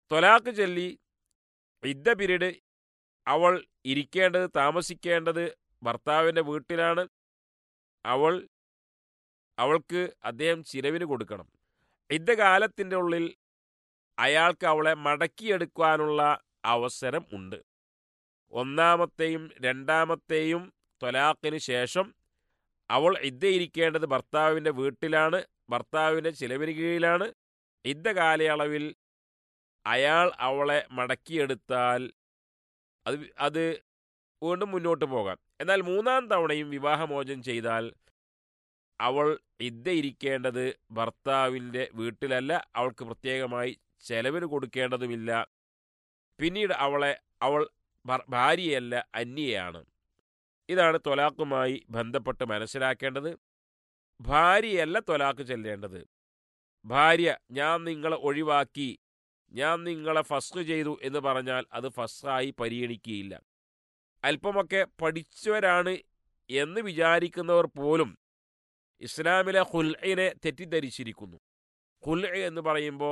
തൊലാക്ക് ചൊല്ലി ഇദ്ദ പീരീഡ് അവൾ ഇരിക്കേണ്ടത് താമസിക്കേണ്ടത് ഭർത്താവിൻ്റെ വീട്ടിലാണ് അവൾ അവൾക്ക് അദ്ദേഹം ചിലവിന് കൊടുക്കണം ഇദ്ദ കാലത്തിൻ്റെ ഉള്ളിൽ അയാൾക്ക് അവളെ മടക്കിയെടുക്കാനുള്ള അവസരം ഉണ്ട് ഒന്നാമത്തെയും രണ്ടാമത്തെയും തൊലാഖിന് ശേഷം അവൾ ഇരിക്കേണ്ടത് ഭർത്താവിൻ്റെ വീട്ടിലാണ് ഭർത്താവിൻ്റെ ചിലവിന് കീഴിലാണ് ഇദ്ദ കാലയളവിൽ അയാൾ അവളെ മടക്കിയെടുത്താൽ അത് അത് വീണ്ടും മുന്നോട്ട് പോകാം എന്നാൽ മൂന്നാം തവണയും വിവാഹമോചനം ചെയ്താൽ അവൾ ഇരിക്കേണ്ടത് ഭർത്താവിൻ്റെ വീട്ടിലല്ല അവൾക്ക് പ്രത്യേകമായി ചെലവിന് കൊടുക്കേണ്ടതുമില്ല പിന്നീട് അവളെ അവൾ ഭർ- ഭാര്യയല്ല അന്യയാണ് ഇതാണ് തൊലാഖുമായി ബന്ധപ്പെട്ട് മനസ്സിലാക്കേണ്ടത് ഭാര്യയല്ല തൊലാഖ് ചെല്ലേണ്ടത് ഭാര്യ ഞാൻ നിങ്ങളെ ഒഴിവാക്കി ഞാൻ നിങ്ങളെ ഫസ്റ്റ് ചെയ്തു എന്ന് പറഞ്ഞാൽ അത് ഫസ്റ്റായി പരിഗണിക്കുകയില്ല അല്പമൊക്കെ പഠിച്ചവരാണ് എന്ന് വിചാരിക്കുന്നവർ പോലും ഇസ്ലാമിലെ ഹുൽഇനെ തെറ്റിദ്ധരിച്ചിരിക്കുന്നു ഹുൽ എന്ന് പറയുമ്പോൾ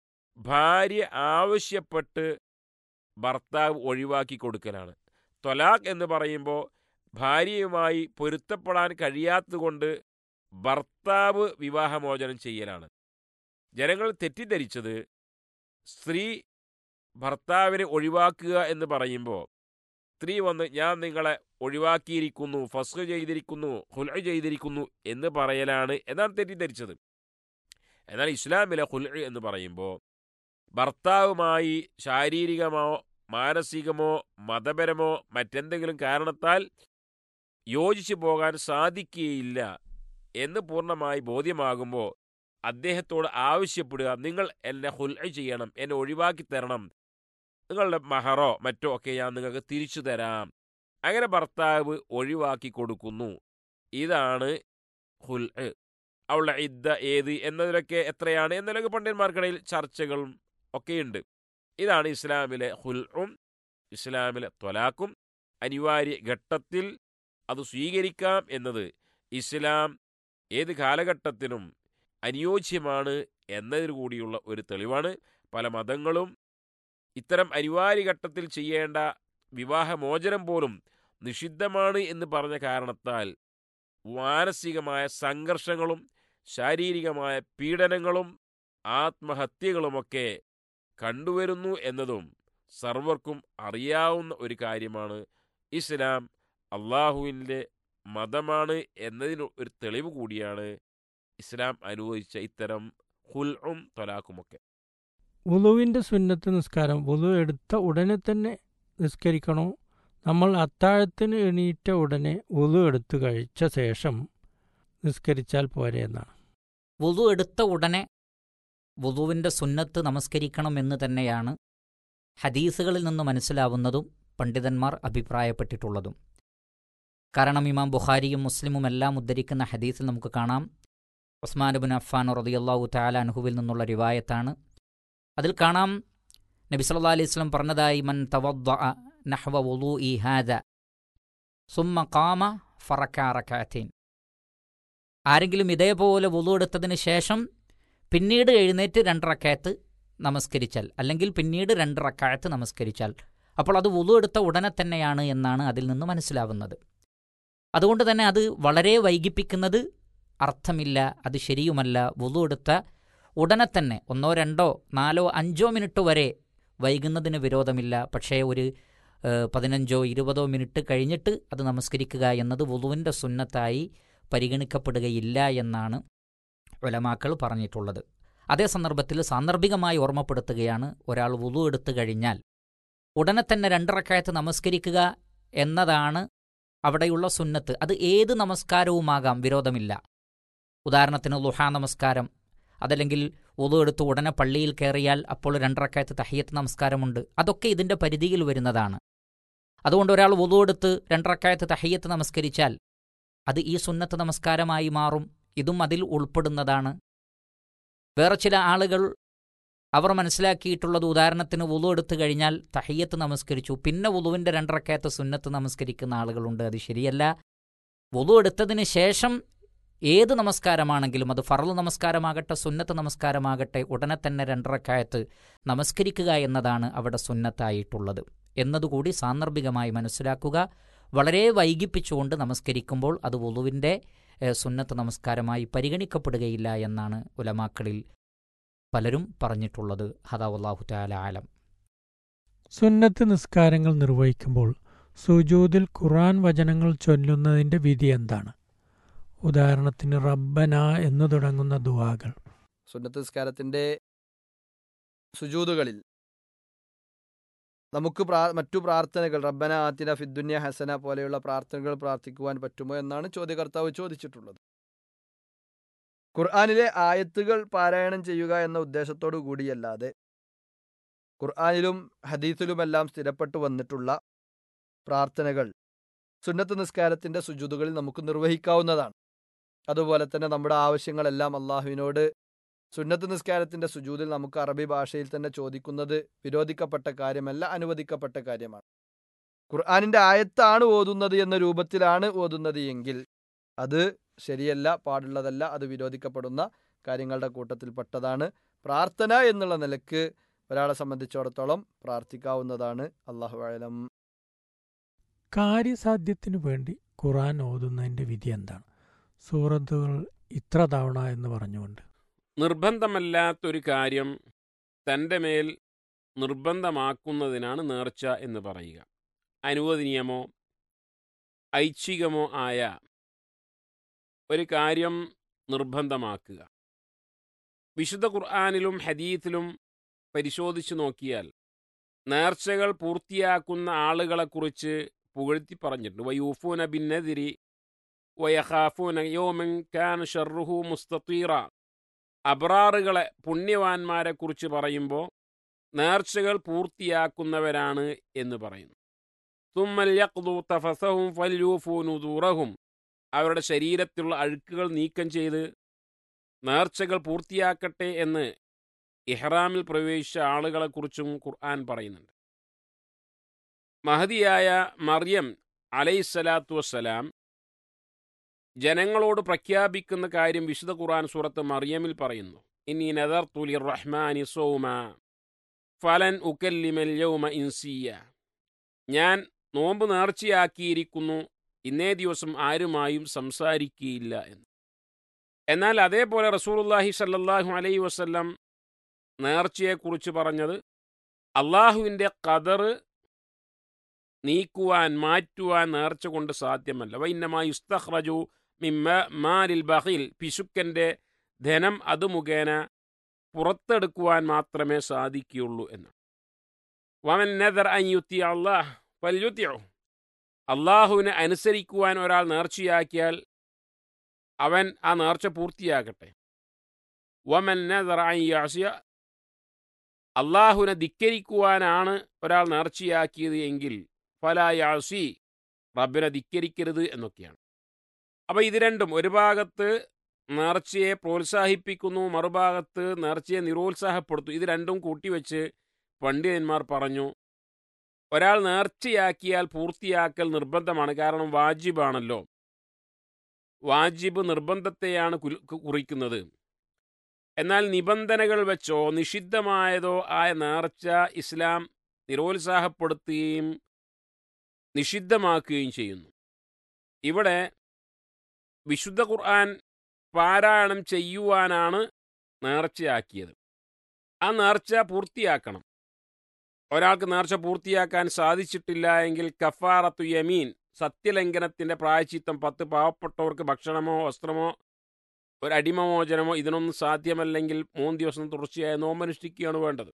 ഭാര്യ ആവശ്യപ്പെട്ട് ഭർത്താവ് ഒഴിവാക്കി കൊടുക്കലാണ് തൊലാഖ് എന്ന് പറയുമ്പോൾ ഭാര്യയുമായി പൊരുത്തപ്പെടാൻ കഴിയാത്തതുകൊണ്ട് ഭർത്താവ് വിവാഹമോചനം ചെയ്യലാണ് ജനങ്ങൾ തെറ്റിദ്ധരിച്ചത് സ്ത്രീ ഭർത്താവിനെ ഒഴിവാക്കുക എന്ന് പറയുമ്പോൾ സ്ത്രീ വന്ന് ഞാൻ നിങ്ങളെ ഒഴിവാക്കിയിരിക്കുന്നു ഫസ്ഖ് ചെയ്തിരിക്കുന്നു ഹുൽ ചെയ്തിരിക്കുന്നു എന്ന് പറയലാണ് എന്നാണ് തെറ്റിദ്ധരിച്ചത് എന്നാൽ ഇസ്ലാമിലെ ഹുൽ എന്ന് പറയുമ്പോൾ ഭർത്താവുമായി ശാരീരികമോ മാനസികമോ മതപരമോ മറ്റെന്തെങ്കിലും കാരണത്താൽ യോജിച്ചു പോകാൻ സാധിക്കുകയില്ല എന്ന് പൂർണ്ണമായി ബോധ്യമാകുമ്പോൾ അദ്ദേഹത്തോട് ആവശ്യപ്പെടുക നിങ്ങൾ എന്നെ ഹുൽ ചെയ്യണം എന്നെ ഒഴിവാക്കി തരണം നിങ്ങളുടെ മഹറോ മറ്റോ ഒക്കെ ഞാൻ നിങ്ങൾക്ക് തിരിച്ചു തരാം അങ്ങനെ ഭർത്താവ് ഒഴിവാക്കി കൊടുക്കുന്നു ഇതാണ് ഹുൽ അവളുടെ ഇദ്ദ ഏത് എന്നതിലൊക്കെ എത്രയാണ് എന്നതിലൊക്കെ പണ്ഡിതന്മാർക്കിടയിൽ ചർച്ചകളും ഒക്കെയുണ്ട് ഇതാണ് ഇസ്ലാമിലെ ഹുൽഉം ഇസ്ലാമിലെ ത്വലാക്കും അനിവാര്യ ഘട്ടത്തിൽ അത് സ്വീകരിക്കാം എന്നത് ഇസ്ലാം ഏത് കാലഘട്ടത്തിനും അനുയോജ്യമാണ് എന്നതിനു കൂടിയുള്ള ഒരു തെളിവാണ് പല മതങ്ങളും ഇത്തരം അനിവാര്യ ഘട്ടത്തിൽ ചെയ്യേണ്ട വിവാഹമോചനം പോലും നിഷിദ്ധമാണ് എന്ന് പറഞ്ഞ കാരണത്താൽ മാനസികമായ സംഘർഷങ്ങളും ശാരീരികമായ പീഡനങ്ങളും ആത്മഹത്യകളുമൊക്കെ കണ്ടുവരുന്നു എന്നതും സർവർക്കും അറിയാവുന്ന ഒരു കാര്യമാണ് ഇസ്ലാം അള്ളാഹുവിൻ്റെ മതമാണ് എന്നതിന് ഒരു തെളിവ് കൂടിയാണ് ഇസ്ലാം അനുവദിച്ച ഇത്തരം ഹുൽഉം തൊലാക്കുമൊക്കെ വുളുവിൻ്റെ സുന്നത്ത് നിസ്കാരം വുളു എടുത്ത ഉടനെ തന്നെ നിസ്കരിക്കണോ നമ്മൾ അത്താഴത്തിന് എണീറ്റ ഉടനെ വുളു എടുത്തു കഴിച്ച ശേഷം നിസ്കരിച്ചാൽ പോരെ എന്നാണ് വുളു എടുത്ത ഉടനെ വുളുവിൻ്റെ സുന്നത്ത് നമസ്കരിക്കണമെന്ന് തന്നെയാണ് ഹദീസുകളിൽ നിന്ന് മനസ്സിലാവുന്നതും പണ്ഡിതന്മാർ അഭിപ്രായപ്പെട്ടിട്ടുള്ളതും കാരണം ഇമാം ബുഖാരിയും മുസ്ലിമും എല്ലാം ഉദ്ധരിക്കുന്ന ഹദീസിൽ നമുക്ക് കാണാം ഉസ്മാൻ അഫ്ഫാൻ റളിയല്ലാഹു തആല അൻഹുവിൽ നിന്നുള്ള റിവായത്താണ് അതിൽ കാണാം നബി സല്ലല്ലാഹു അലൈഹി വസല്ലം പറഞ്ഞതായി മൻ തവദ്ദഅ നഹ്വ വുളൂഇ ഹാദ സുമ്മ ഖാമ ഫറക റകഅത്തൈൻ ആരെങ്കിലും ഇതേപോലെ വുളു എടുത്തതിന് ശേഷം പിന്നീട് എഴുന്നേറ്റ് രണ്ട് റക്കായത്ത് നമസ്കരിച്ചാൽ അല്ലെങ്കിൽ പിന്നീട് രണ്ട് റക്കായത്ത് നമസ്കരിച്ചാൽ അപ്പോൾ അത് വുളു എടുത്ത ഉടനെ തന്നെയാണ് എന്നാണ് അതിൽ നിന്ന് മനസ്സിലാവുന്നത് അതുകൊണ്ട് തന്നെ അത് വളരെ വൈകിപ്പിക്കുന്നത് അർത്ഥമില്ല അത് ശരിയുമല്ല വുളു എടുത്ത ഉടനെ തന്നെ ഒന്നോ രണ്ടോ നാലോ അഞ്ചോ മിനിറ്റ് വരെ വൈകുന്നതിന് വിരോധമില്ല പക്ഷേ ഒരു ഏഹ്, പതിനഞ്ചോ ഇരുപതോ മിനിറ്റ് കഴിഞ്ഞിട്ട് അത് നമസ്കരിക്കുക എന്നത് വുളുവിൻ്റെ സുന്നത്തായി പരിഗണിക്കപ്പെടുകയില്ല എന്നാണ് ഉലമാക്കൾ പറഞ്ഞിട്ടുള്ളത് അതേ സന്ദർഭത്തിൽ സാന്ദർഭികമായി ഓർമ്മപ്പെടുത്തുകയാണ് ഒരാൾ വുളു എടുത്തു കഴിഞ്ഞാൽ ഉടനെ തന്നെ രണ്ടിറക്കായത്ത് നമസ്കരിക്കുക എന്നതാണ് അവിടെയുള്ള സുന്നത്ത് അത് ഏത് നമസ്കാരവുമാകാം വിരോധമില്ല ഉദാഹരണത്തിന് ലുഹാ നമസ്കാരം അതല്ലെങ്കിൽ ഉതു എടുത്ത് ഉടനെ പള്ളിയിൽ കയറിയാൽ അപ്പോൾ രണ്ടിറക്കായത്ത് തഹിയത്ത് നമസ്കാരമുണ്ട് അതൊക്കെ ഇതിൻ്റെ പരിധിയിൽ വരുന്നതാണ് അതുകൊണ്ട് ഒരാൾ ഉതു എടുത്ത് രണ്ടിറക്കായത്ത് തഹിയത്ത് നമസ്കരിച്ചാൽ അത് ഈ സുന്നത്ത് നമസ്കാരമായി മാറും ഇതും അതിൽ ഉൾപ്പെടുന്നതാണ് വേറെ ചില ആളുകൾ അവർ മനസ്സിലാക്കിയിട്ടുള്ളത് ഉദാഹരണത്തിന് വുളു എടുത്തു കഴിഞ്ഞാൽ തഹയ്യത്ത് നമസ്കരിച്ചു പിന്നെ വുളുവിൻ്റെ രണ്ടറക്കയത്ത് സുന്നത്ത് നമസ്കരിക്കുന്ന ആളുകളുണ്ട് അത് ശരിയല്ല വുളു എടുത്തതിന് ശേഷം ഏത് നമസ്കാരമാണെങ്കിലും അത് ഫറല് നമസ്കാരമാകട്ടെ സുന്നത്ത് നമസ്കാരമാകട്ടെ ഉടനെ തന്നെ രണ്ടറക്കായത്ത് നമസ്കരിക്കുക എന്നതാണ് അവിടെ സുന്നത്തായിട്ടുള്ളത് എന്നതുകൂടി സാന്ദർഭികമായി മനസ്സിലാക്കുക വളരെ വൈകിപ്പിച്ചുകൊണ്ട് നമസ്കരിക്കുമ്പോൾ അത് വുളുവിൻ്റെ സുന്നത്ത് നമസ്കാരമായി പരിഗണിക്കപ്പെടുകയില്ല എന്നാണ് ഉലമാക്കളിൽ പലരും പറഞ്ഞിട്ടുള്ളത് ഹദാവുല്ലാഹു താല ആലം സുന്നത്ത് നിസ്കാരങ്ങൾ നിർവഹിക്കുമ്പോൾ സുജൂദിൽ ഖുർആൻ വചനങ്ങൾ ചൊല്ലുന്നതിന്റെ വിധി എന്താണ് ഉദാഹരണത്തിന് റബ്ബന എന്നു തുടങ്ങുന്ന ദുവാകൾ സുന്നത്ത് നിസ്കാരത്തിൻ്റെ സുജൂതുകളിൽ നമുക്ക് പ്രാ മറ്റു പ്രാർത്ഥനകൾ റബ്ബന ആത്തിന ഫിദ്ദുന്യ ഹസന പോലെയുള്ള പ്രാർത്ഥനകൾ പ്രാർത്ഥിക്കുവാൻ പറ്റുമോ എന്നാണ് ചോദ്യകർത്താവ് ചോദിച്ചിട്ടുള്ളത് ഖുർആാനിലെ ആയത്തുകൾ പാരായണം ചെയ്യുക എന്ന ഉദ്ദേശത്തോടു കൂടിയല്ലാതെ ഖുർആാനിലും ഹദീസിലുമെല്ലാം സ്ഥിരപ്പെട്ടു വന്നിട്ടുള്ള പ്രാർത്ഥനകൾ സുന്നത്ത് നിസ്കാരത്തിൻ്റെ സുജൂതുകളിൽ നമുക്ക് നിർവഹിക്കാവുന്നതാണ് അതുപോലെ തന്നെ നമ്മുടെ ആവശ്യങ്ങളെല്ലാം അള്ളാഹുവിനോട് സുന്നത്ത് നിസ്കാരത്തിന്റെ സുജൂതിൽ നമുക്ക് അറബി ഭാഷയിൽ തന്നെ ചോദിക്കുന്നത് വിരോധിക്കപ്പെട്ട കാര്യമല്ല അനുവദിക്കപ്പെട്ട കാര്യമാണ് ഖുർആാനിന്റെ ആയത്താണ് ഓതുന്നത് എന്ന രൂപത്തിലാണ് ഓതുന്നത് എങ്കിൽ അത് ശരിയല്ല പാടുള്ളതല്ല അത് വിരോധിക്കപ്പെടുന്ന കാര്യങ്ങളുടെ കൂട്ടത്തിൽപ്പെട്ടതാണ് പ്രാർത്ഥന എന്നുള്ള നിലക്ക് ഒരാളെ സംബന്ധിച്ചിടത്തോളം പ്രാർത്ഥിക്കാവുന്നതാണ് അള്ളാഹു ആലം കാര്യസാധ്യത്തിനു വേണ്ടി ഖുർആൻ ഓതുന്നതിന്റെ വിധി എന്താണ് സൂറത്തുകൾ ഇത്ര തവണ എന്ന് പറഞ്ഞുകൊണ്ട് നിർബന്ധമല്ലാത്തൊരു കാര്യം തൻ്റെ മേൽ നിർബന്ധമാക്കുന്നതിനാണ് നേർച്ച എന്ന് പറയുക അനുവദനീയമോ ഐച്ഛികമോ ആയ ഒരു കാര്യം നിർബന്ധമാക്കുക വിശുദ്ധ ഖുർആാനിലും ഹദീത്തിലും പരിശോധിച്ചു നോക്കിയാൽ നേർച്ചകൾ പൂർത്തിയാക്കുന്ന ആളുകളെക്കുറിച്ച് പുകഴ്ത്തി പറഞ്ഞിട്ടുണ്ട് വയൂഫൂന ബിന്നെതിരി വയഖാഫൂന യോമൻ കാൻ ഷർറുഹു മുസ്തീറ അബ്രാറുകളെ പുണ്യവാന്മാരെ കുറിച്ച് പറയുമ്പോൾ നേർച്ചകൾ പൂർത്തിയാക്കുന്നവരാണ് എന്ന് പറയുന്നു തുമ്മൽ യഖ്ദു തഫസഹും ഫല്യൂഫു നുദൂറഹും അവരുടെ ശരീരത്തിലുള്ള അഴുക്കുകൾ നീക്കം ചെയ്ത് നേർച്ചകൾ പൂർത്തിയാക്കട്ടെ എന്ന് ഇഹ്റാമിൽ പ്രവേശിച്ച ആളുകളെക്കുറിച്ചും ഖുർആൻ പറയുന്നുണ്ട് മഹതിയായ മറിയം അലൈസലാത്തു വസ്സലാം ജനങ്ങളോട് പ്രഖ്യാപിക്കുന്ന കാര്യം വിശുദ്ധ ഖുർആൻ സൂറത്ത് മറിയമിൽ പറയുന്നു ഇനി നദർ തുലി റഹ്മാനി സോമ ഫലൻ ഉക്കല്ലിമൽ യൗമ ഇൻസിയ ഞാൻ നോമ്പ് നേർച്ചയാക്കിയിരിക്കുന്നു ഇന്നേ ദിവസം ആരുമായും സംസാരിക്കുകയില്ല എന്ന് എന്നാൽ അതേപോലെ റസൂലുല്ലാഹി സല്ലല്ലാഹു അലൈ വസല്ലം നേർച്ചയെക്കുറിച്ച് പറഞ്ഞത് അള്ളാഹുവിൻ്റെ കതർ നീക്കുവാൻ മാറ്റുവാൻ നേർച്ച കൊണ്ട് സാധ്യമല്ല വൈന്നമായി ഉസ്തഖ്റജു മിമ്മ മാലിൽ ബഹിൽ പിശുക്കൻ്റെ ധനം അത് മുഖേന പുറത്തെടുക്കുവാൻ മാത്രമേ സാധിക്കുകയുള്ളൂ എന്ന് വമൻ നദർ അയ്യുത്തി അള്ളാഹ് പല്യുത്തിയോ അള്ളാഹുവിനെ അനുസരിക്കുവാൻ ഒരാൾ നേർച്ചയാക്കിയാൽ അവൻ ആ നേർച്ച പൂർത്തിയാക്കട്ടെ വമൻ നദർ അയ്യാസിയ അള്ളാഹുവിനെ ധിക്കരിക്കുവാനാണ് ഒരാൾ നേർച്ചയാക്കിയത് എങ്കിൽ ഫലായാസി റബ്ബിനെ ധിക്കരിക്കരുത് എന്നൊക്കെയാണ് അപ്പോൾ ഇത് രണ്ടും ഒരു ഭാഗത്ത് നേർച്ചയെ പ്രോത്സാഹിപ്പിക്കുന്നു മറുഭാഗത്ത് നേർച്ചയെ നിരോത്സാഹപ്പെടുത്തുന്നു ഇത് രണ്ടും കൂട്ടിവെച്ച് പണ്ഡിതന്മാർ പറഞ്ഞു ഒരാൾ നേർച്ചയാക്കിയാൽ പൂർത്തിയാക്കൽ നിർബന്ധമാണ് കാരണം വാജിബാണല്ലോ വാജിബ് നിർബന്ധത്തെയാണ് കുറിക്കുന്നത് എന്നാൽ നിബന്ധനകൾ വെച്ചോ നിഷിദ്ധമായതോ ആയ നേർച്ച ഇസ്ലാം നിരോത്സാഹപ്പെടുത്തുകയും നിഷിദ്ധമാക്കുകയും ചെയ്യുന്നു ഇവിടെ വിശുദ്ധ ഖുർആൻ പാരായണം ചെയ്യുവാനാണ് നേർച്ചയാക്കിയത് ആ നേർച്ച പൂർത്തിയാക്കണം ഒരാൾക്ക് നേർച്ച പൂർത്തിയാക്കാൻ സാധിച്ചിട്ടില്ല എങ്കിൽ കഫാറത്തു യമീൻ സത്യലംഘനത്തിൻ്റെ പ്രായച്ചിത്തം പത്ത് പാവപ്പെട്ടവർക്ക് ഭക്ഷണമോ വസ്ത്രമോ ഒരു അടിമമോചനമോ ഇതിനൊന്നും സാധ്യമല്ലെങ്കിൽ മൂന്ന് ദിവസം തുടർച്ചയായ നോമ്പനുഷ്ഠിക്കുകയാണ് വേണ്ടത്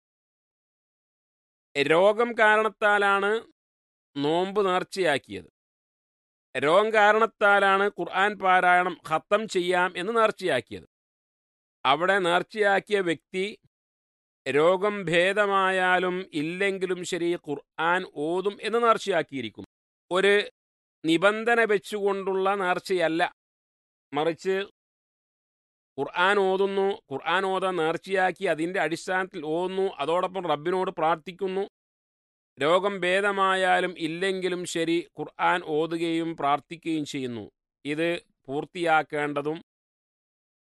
രോഗം കാരണത്താലാണ് നോമ്പ് നേർച്ചയാക്കിയത് രോഗം കാരണത്താലാണ് ഖുർആൻ പാരായണം ഖത്തം ചെയ്യാം എന്ന് നേർച്ചയാക്കിയത് അവിടെ നേർച്ചയാക്കിയ വ്യക്തി രോഗം ഭേദമായാലും ഇല്ലെങ്കിലും ശരി ഖുർആൻ ഓതും എന്ന് നേർച്ചയാക്കിയിരിക്കുന്നു ഒരു നിബന്ധന വെച്ചുകൊണ്ടുള്ള നേർച്ചയല്ല മറിച്ച് ഖുർആൻ ഓതുന്നു ഖുർആൻ ഓതാൻ നേർച്ചയാക്കി അതിൻ്റെ അടിസ്ഥാനത്തിൽ ഓതുന്നു അതോടൊപ്പം റബ്ബിനോട് പ്രാർത്ഥിക്കുന്നു രോഗം ഭേദമായാലും ഇല്ലെങ്കിലും ശരി ഖുർആൻ ഓതുകയും പ്രാർത്ഥിക്കുകയും ചെയ്യുന്നു ഇത് പൂർത്തിയാക്കേണ്ടതും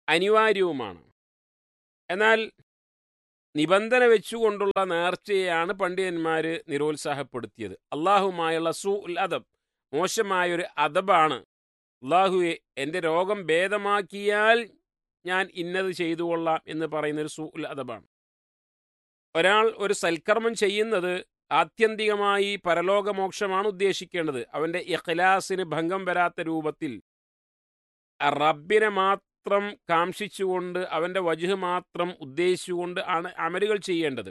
അനിവാര്യവുമാണ് എന്നാൽ നിബന്ധന വെച്ചുകൊണ്ടുള്ള നേർച്ചയെയാണ് പണ്ഡിതന്മാർ നിരോത്സാഹപ്പെടുത്തിയത് അള്ളാഹുമായുള്ള സു ഉൽ അദബ് മോശമായൊരു അദബാണ് അള്ളാഹുവെ എൻ്റെ രോഗം ഭേദമാക്കിയാൽ ഞാൻ ഇന്നത് ചെയ്തു കൊള്ളാം എന്ന് പറയുന്നൊരു സു ഉൽ അദബാണ് ഒരാൾ ഒരു സൽക്കർമ്മം ചെയ്യുന്നത് ആത്യന്തികമായി പരലോകമോക്ഷമാണ് ഉദ്ദേശിക്കേണ്ടത് അവൻ്റെ ഇഖ്ലാസിന് ഭംഗം വരാത്ത രൂപത്തിൽ റബ്ബിനെ മാത്രം കാംക്ഷിച്ചുകൊണ്ട് അവൻ്റെ വജുഹ് മാത്രം ഉദ്ദേശിച്ചുകൊണ്ട് ആണ് അമലുകൾ ചെയ്യേണ്ടത്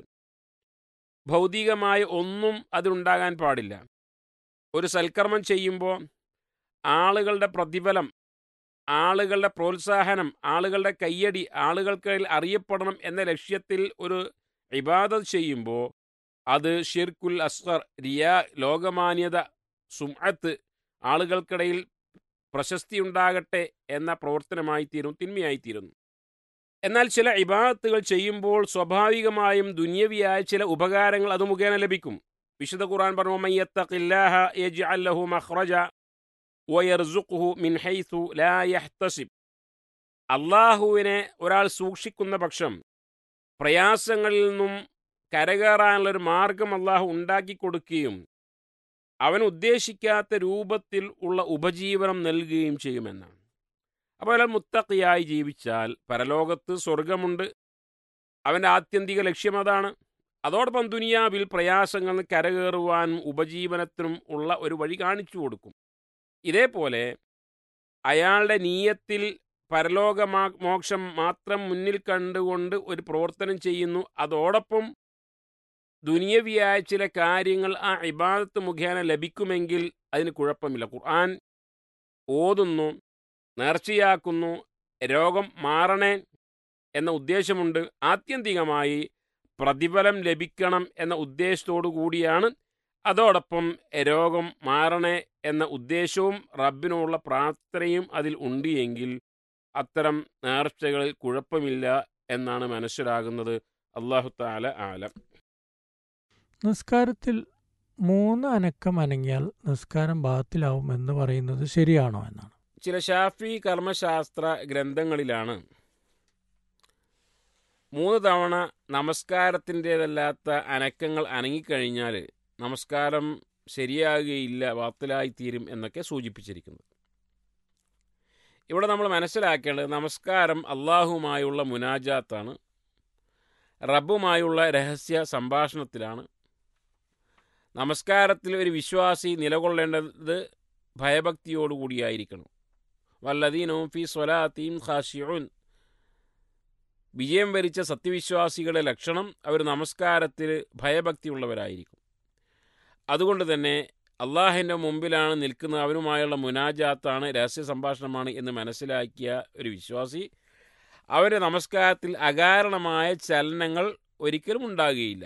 ഭൗതികമായ ഒന്നും അതിലുണ്ടാകാൻ പാടില്ല ഒരു സൽക്കർമ്മം ചെയ്യുമ്പോൾ ആളുകളുടെ പ്രതിഫലം ആളുകളുടെ പ്രോത്സാഹനം ആളുകളുടെ കയ്യടി ആളുകൾക്കിടയിൽ അറിയപ്പെടണം എന്ന ലക്ഷ്യത്തിൽ ഒരു ഇബാദത്ത് ചെയ്യുമ്പോൾ അത് ഷിർക്കുൽ അസ്ഗർ റിയാ ലോകമാന്യത സുംഅത്ത് ആളുകൾക്കിടയിൽ പ്രശസ്തിയുണ്ടാകട്ടെ എന്ന പ്രവർത്തനമായി തീരും തിന്മയായിത്തീരുന്നു എന്നാൽ ചില ഇബാദത്തുകൾ ചെയ്യുമ്പോൾ സ്വാഭാവികമായും ദുന്യവിയായ ചില ഉപകാരങ്ങൾ അത് മുഖേന ലഭിക്കും വിശുദ്ധ ഖുർആൻ പറഞ്ഞു മയ്യത്തഖില്ലാഹ യജ്അൽ ലഹു മഖ്റജ വയർസുഖുഹു മിൻ ഹൈസു ലാ യഹ്തസിബ് അള്ളാഹുവിനെ ഒരാൾ സൂക്ഷിക്കുന്ന പക്ഷം പ്രയാസങ്ങളിൽ നിന്നും കരകയറാനുള്ളൊരു മാർഗം അള്ളാഹു ഉണ്ടാക്കി കൊടുക്കുകയും അവൻ ഉദ്ദേശിക്കാത്ത രൂപത്തിൽ ഉള്ള ഉപജീവനം നൽകുകയും ചെയ്യുമെന്നാണ് അപ്പോൾ ഒരാൾ മുത്തക്കിയായി ജീവിച്ചാൽ പരലോകത്ത് സ്വർഗമുണ്ട് അവൻ്റെ ആത്യന്തിക ലക്ഷ്യം അതാണ് അതോടൊപ്പം ദുനിയാവിൽ പ്രയാസങ്ങൾ കരകയറുവാനും ഉപജീവനത്തിനും ഉള്ള ഒരു വഴി കാണിച്ചു കൊടുക്കും ഇതേപോലെ അയാളുടെ നീയത്തിൽ പരലോക മോക്ഷം മാത്രം മുന്നിൽ കണ്ടുകൊണ്ട് ഒരു പ്രവർത്തനം ചെയ്യുന്നു അതോടൊപ്പം ദുനിയവിയായ ചില കാര്യങ്ങൾ ആ ഇബാദത്ത് മുഖേന ലഭിക്കുമെങ്കിൽ അതിന് കുഴപ്പമില്ല ഖുർആൻ ഓതുന്നു നേർച്ചയാക്കുന്നു രോഗം മാറണേ എന്ന ഉദ്ദേശമുണ്ട് ആത്യന്തികമായി പ്രതിഫലം ലഭിക്കണം എന്ന ഉദ്ദേശത്തോടു കൂടിയാണ് അതോടൊപ്പം രോഗം മാറണേ എന്ന ഉദ്ദേശവും റബ്ബിനോടുള്ള പ്രാർത്ഥനയും അതിൽ ഉണ്ട് എങ്കിൽ അത്തരം നേർച്ചകളിൽ കുഴപ്പമില്ല എന്നാണ് മനസ്സിലാകുന്നത് അള്ളാഹു താല ആലം നിസ്കാരത്തിൽ മൂന്ന് അനക്കം അനങ്ങിയാൽ നിസ്കാരം ബാത്തിലാവും എന്ന് പറയുന്നത് ശരിയാണോ എന്നാണ് ചില ഷാഫി കർമ്മശാസ്ത്ര ഗ്രന്ഥങ്ങളിലാണ് മൂന്ന് തവണ നമസ്കാരത്തിൻ്റേതല്ലാത്ത അനക്കങ്ങൾ അനങ്ങിക്കഴിഞ്ഞാൽ നമസ്കാരം ശരിയാകുകയില്ല വാത്തിലായിത്തീരും എന്നൊക്കെ സൂചിപ്പിച്ചിരിക്കുന്നത് ഇവിടെ നമ്മൾ മനസ്സിലാക്കേണ്ടത് നമസ്കാരം അള്ളാഹുമായുള്ള മുനാജാത്താണ് റബ്ബുമായുള്ള രഹസ്യ സംഭാഷണത്തിലാണ് നമസ്കാരത്തിൽ ഒരു വിശ്വാസി നിലകൊള്ളേണ്ടത് ഭയഭക്തിയോടുകൂടിയായിരിക്കണം വല്ലദീനവും ഫി സ്വലാത്തീം ഖാഷിഉൻ വിജയം വരിച്ച സത്യവിശ്വാസികളുടെ ലക്ഷണം അവർ നമസ്കാരത്തിൽ ഭയഭക്തിയുള്ളവരായിരിക്കും അതുകൊണ്ട് തന്നെ അള്ളാഹിൻ്റെ മുമ്പിലാണ് നിൽക്കുന്നത് അവനുമായുള്ള മുനാജാത്താണ് രഹസ്യ സംഭാഷണമാണ് എന്ന് മനസ്സിലാക്കിയ ഒരു വിശ്വാസി അവരുടെ നമസ്കാരത്തിൽ അകാരണമായ ചലനങ്ങൾ ഒരിക്കലും ഉണ്ടാകുകയില്ല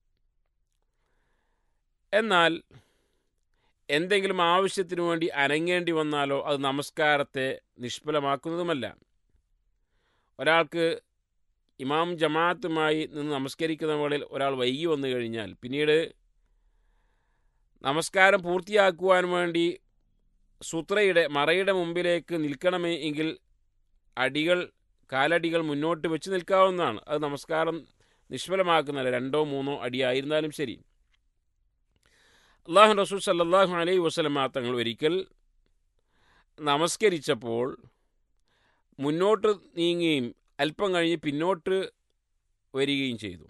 എന്നാൽ എന്തെങ്കിലും ആവശ്യത്തിനു വേണ്ടി അനങ്ങേണ്ടി വന്നാലോ അത് നമസ്കാരത്തെ നിഷ്ഫലമാക്കുന്നതുമല്ല ഒരാൾക്ക് ഇമാം ജമാഅത്തുമായി നിന്ന് നമസ്കരിക്കുന്ന വേളയിൽ ഒരാൾ വൈകി വന്നു കഴിഞ്ഞാൽ പിന്നീട് നമസ്കാരം പൂർത്തിയാക്കുവാൻ വേണ്ടി സുത്രയുടെ മറയുടെ മുമ്പിലേക്ക് നിൽക്കണമേ എങ്കിൽ അടികൾ കാലടികൾ മുന്നോട്ട് വെച്ച് നിൽക്കാവുന്നതാണ് അത് നമസ്കാരം നിഷ്ഫലമാക്കുന്നതല്ല രണ്ടോ മൂന്നോ അടിയായിരുന്നാലും ശരി അള്ളാഹു റസൂൽ സല്ലാഹു അലൈഹി വസ്ലമ തങ്ങൾ ഒരിക്കൽ നമസ്കരിച്ചപ്പോൾ മുന്നോട്ട് നീങ്ങുകയും അല്പം കഴിഞ്ഞ് പിന്നോട്ട് വരികയും ചെയ്തു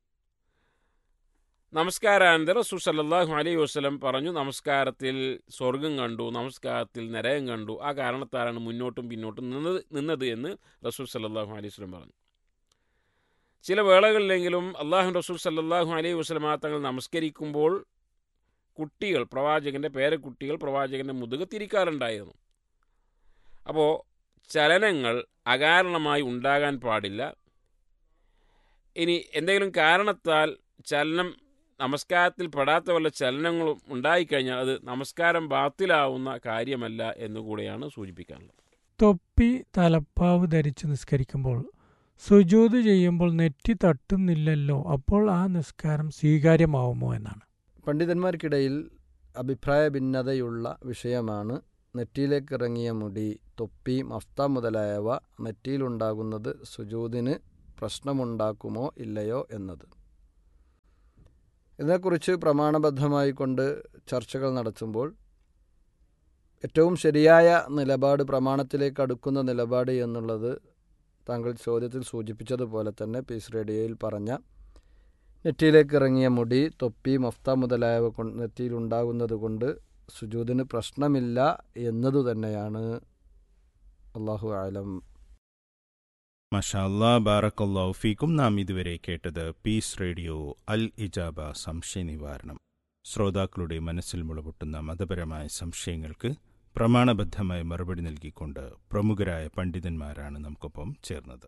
നമസ്കാരാനന്തരം റസൂൽ സല്ലാഹു അലൈഹി വസ്ലം പറഞ്ഞു നമസ്കാരത്തിൽ സ്വർഗം കണ്ടു നമസ്കാരത്തിൽ നരകം കണ്ടു ആ കാരണത്താലാണ് മുന്നോട്ടും പിന്നോട്ടും നിന്നത് നിന്നത് എന്ന് റസൂൽ സല്ലാഹു അലൈഹി വസ്ലം പറഞ്ഞു ചില വേളകളിലെങ്കിലും അള്ളാഹു റസൂൽ സല്ലാഹു അലൈഹി വസ്ലമ തങ്ങൾ നമസ്കരിക്കുമ്പോൾ കുട്ടികൾ പ്രവാചകൻ്റെ പേരക്കുട്ടികൾ പ്രവാചകൻ്റെ മുതുക തിരിക്കാറുണ്ടായിരുന്നു അപ്പോൾ ചലനങ്ങൾ അകാരണമായി ഉണ്ടാകാൻ പാടില്ല ഇനി എന്തെങ്കിലും കാരണത്താൽ ചലനം നമസ്കാരത്തിൽ പെടാത്ത വല്ല ചലനങ്ങളും ഉണ്ടായിക്കഴിഞ്ഞാൽ അത് നമസ്കാരം ബാത്തിലാവുന്ന കാര്യമല്ല എന്നുകൂടെയാണ് സൂചിപ്പിക്കാനുള്ളത് തൊപ്പി തലപ്പാവ് ധരിച്ച് നിസ്കരിക്കുമ്പോൾ സുജൂത് ചെയ്യുമ്പോൾ നെറ്റി തട്ടുന്നില്ലല്ലോ അപ്പോൾ ആ നിസ്കാരം സ്വീകാര്യമാവുമോ എന്നാണ് പണ്ഡിതന്മാർക്കിടയിൽ അഭിപ്രായ ഭിന്നതയുള്ള വിഷയമാണ് നെറ്റിയിലേക്ക് ഇറങ്ങിയ മുടി തൊപ്പി മഫ്ത മുതലായവ നെറ്റിയിലുണ്ടാകുന്നത് സുജൂദിന് പ്രശ്നമുണ്ടാക്കുമോ ഇല്ലയോ എന്നത് ഇതിനെക്കുറിച്ച് പ്രമാണബദ്ധമായി കൊണ്ട് ചർച്ചകൾ നടത്തുമ്പോൾ ഏറ്റവും ശരിയായ നിലപാട് പ്രമാണത്തിലേക്ക് അടുക്കുന്ന നിലപാട് എന്നുള്ളത് താങ്കൾ ചോദ്യത്തിൽ സൂചിപ്പിച്ചതുപോലെ തന്നെ പീസ് റേഡിയോയിൽ പറഞ്ഞ നെറ്റിയിലേക്ക് ഇറങ്ങിയ മുടി തൊപ്പി മഫ്ത മുതലായവ കൊണ്ട് നെറ്റിയിലുണ്ടാകുന്നത് കൊണ്ട് സുജൂദിന് പ്രശ്നമില്ല എന്നതു തന്നെയാണ് അള്ളാഹു ആലം മഷാല്ലാ ബാറക്കല്ലാഹു ഫീക്കും നാം ഇതുവരെ കേട്ടത് പീസ് റേഡിയോ അൽ ഇജാബ സംശയ നിവാരണം ശ്രോതാക്കളുടെ മനസ്സിൽ മുളപൊട്ടുന്ന മതപരമായ സംശയങ്ങൾക്ക് പ്രമാണബദ്ധമായ മറുപടി നൽകിക്കൊണ്ട് പ്രമുഖരായ പണ്ഡിതന്മാരാണ് നമുക്കൊപ്പം ചേർന്നത്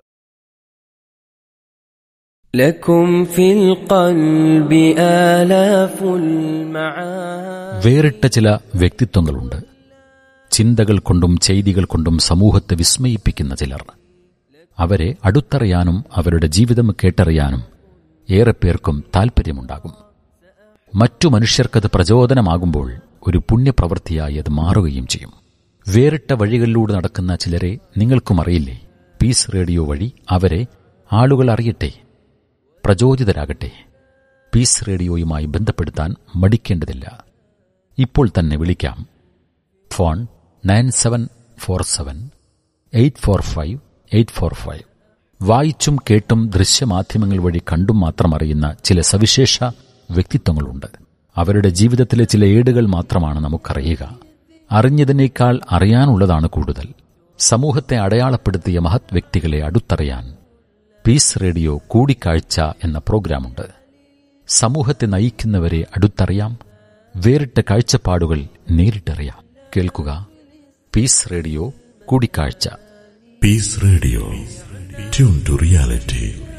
لكم في القلب آلاف المعاني വേറിട്ട ചില വ്യക്തിത്വങ്ങളുണ്ട് ചിന്തകൾ കൊണ്ടും ചെയ്തികൾ കൊണ്ടും സമൂഹത്തെ വിസ്മയിപ്പിക്കുന്ന ചിലർ അവരെ അടുത്തറിയാനും അവരുടെ ജീവിതം കേട്ടറിയാനും ഏറെ പേർക്കും താൽപ്പര്യമുണ്ടാകും മറ്റു മനുഷ്യർക്കത് പ്രചോദനമാകുമ്പോൾ ഒരു പുണ്യപ്രവൃത്തിയായി അത് മാറുകയും ചെയ്യും വേറിട്ട വഴികളിലൂടെ നടക്കുന്ന ചിലരെ നിങ്ങൾക്കും അറിയില്ലേ പീസ് റേഡിയോ വഴി അവരെ ആളുകൾ അറിയട്ടെ പ്രചോദിതരാകട്ടെ പീസ് റേഡിയോയുമായി ബന്ധപ്പെടുത്താൻ മടിക്കേണ്ടതില്ല ഇപ്പോൾ തന്നെ വിളിക്കാം phone nine seven four seven eight four five eight four five വായിച്ചും കേട്ടും ദൃശ്യമാധ്യമങ്ങൾ വഴി കണ്ടും മാത്രം അറിയുന്ന ചില സവിശേഷ വ്യക്തിത്വങ്ങളുണ്ട് അവരുടെ ജീവിതത്തിലെ ചില ഏടുകൾ മാത്രമാണ് നമുക്കറിയുക അറിഞ്ഞതിനേക്കാൾ അറിയാനുള്ളതാണ് കൂടുതൽ സമൂഹത്തെ അടയാളപ്പെടുത്തിയ മഹത് വ്യക്തികളെ അടുത്തറിയാൻ പീസ് റേഡിയോ കൂടിക്കാഴ്ച എന്ന പ്രോഗ്രാമുണ്ട് സമൂഹത്തെ നയിക്കുന്നവരെ അടുത്തറിയാം വേറിട്ട കാഴ്ചപ്പാടുകൾ നേരിട്ടറിയാം കേൾക്കുക പീസ് റേഡിയോ കൂടിക്കാഴ്ച Peace Radio. Tune to reality.